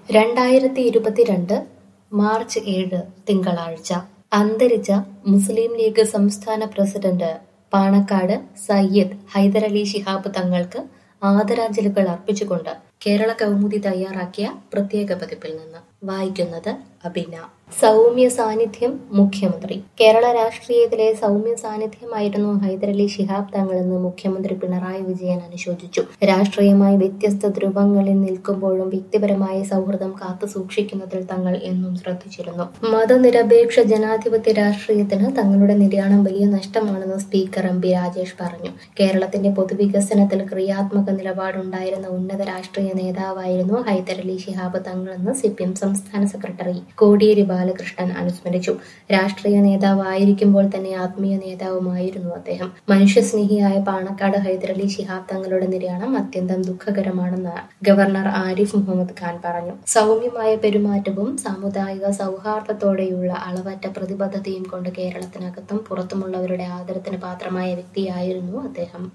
രണ്ടായിരത്തി ഇരുപത്തിരണ്ട് മാർച്ച് ഏഴ് തിങ്കളാഴ്ച അന്തരിച്ച മുസ്ലിം ലീഗ് സംസ്ഥാന പ്രസിഡന്റ് പാണക്കാട് സയ്യിദ് ഹൈദരലി ശിഹാബ് തങ്ങൾക്ക് ആദരാഞ്ജലികൾ അർപ്പിച്ചുകൊണ്ട് കേരള കൗമുദി തയ്യാറാക്കിയ പ്രത്യേക പതിപ്പിൽ നിന്ന് വായിക്കുന്നത് അബിന സൗമ്യ സാന്നിധ്യം മുഖ്യമന്ത്രി കേരള രാഷ്ട്രീയത്തിലെ സൗമ്യ സാന്നിധ്യമായിരുന്നു ഹൈദരലി ശിഹാബ് തങ്ങളെന്ന് മുഖ്യമന്ത്രി പിണറായി വിജയൻ അനുശോചിച്ചു രാഷ്ട്രീയമായി വ്യത്യസ്ത ധ്രുവങ്ങളിൽ നിൽക്കുമ്പോഴും വ്യക്തിപരമായ സൗഹൃദം കാത്തു സൂക്ഷിക്കുന്നതിൽ തങ്ങൾ എന്നും ശ്രദ്ധിച്ചിരുന്നു മതനിരപേക്ഷ ജനാധിപത്യ രാഷ്ട്രീയത്തിന് തങ്ങളുടെ നിര്യാണം വലിയ നഷ്ടമാണെന്ന് സ്പീക്കർ എം പി രാജേഷ് പറഞ്ഞു കേരളത്തിന്റെ പൊതുവികസനത്തിൽ ക്രിയാത്മക നിലപാടുണ്ടായിരുന്ന ഉന്നത രാഷ്ട്രീയ നേതാവായിരുന്നു ഹൈദരലി ശിഹാബ് തങ്ങളെന്ന് സിപിഎം സംസ്ഥാന സെക്രട്ടറി കോടിയേരി ബാലകൃഷ്ണൻ അനുസ്മരിച്ചു രാഷ്ട്രീയ നേതാവായിരിക്കുമ്പോൾ തന്നെ ആത്മീയ നേതാവുമായിരുന്നു അദ്ദേഹം മനുഷ്യസ്നേഹിയായ പാണക്കാട് ഹൈദരലി ശിഹാബ് തങ്ങളുടെ നിര്യാണം അത്യന്തം ദുഃഖകരമാണെന്ന് ഗവർണർ ആരിഫ് മുഹമ്മദ് ഖാൻ പറഞ്ഞു സൗമ്യമായ പെരുമാറ്റവും സാമുദായിക സൗഹാർദ്ദത്തോടെയുള്ള അളവറ്റ പ്രതിബദ്ധതയും കൊണ്ട് കേരളത്തിനകത്തും പുറത്തുമുള്ളവരുടെ ആദരത്തിന് പാത്രമായ വ്യക്തിയായിരുന്നു അദ്ദേഹം